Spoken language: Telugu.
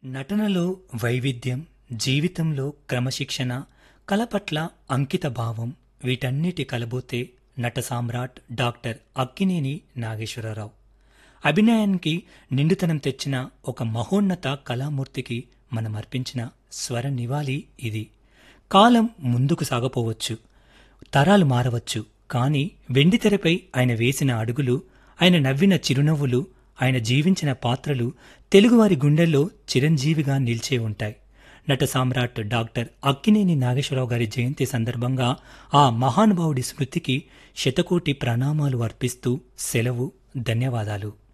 నటనలో వైవిధ్యం జీవితంలో క్రమశిక్షణ కళ పట్ల అంకిత భావం వీటన్నిటి కలబోతే నట సామ్రాట్ డాక్టర్ అక్కినేని నాగేశ్వరరావు అభినయానికి నిండుతనం తెచ్చిన ఒక మహోన్నత కళామూర్తికి మనం అర్పించిన స్వర నివాళి ఇది కాలం ముందుకు సాగపోవచ్చు తరాలు మారవచ్చు కానీ వెండితెరపై ఆయన వేసిన అడుగులు ఆయన నవ్విన చిరునవ్వులు ఆయన జీవించిన పాత్రలు తెలుగువారి గుండెల్లో చిరంజీవిగా నిలిచే ఉంటాయి నట సామ్రాట్ డాక్టర్ అక్కినేని నాగేశ్వరరావు గారి జయంతి సందర్భంగా ఆ మహానుభావుడి స్మృతికి శతకోటి ప్రణామాలు అర్పిస్తూ సెలవు ధన్యవాదాలు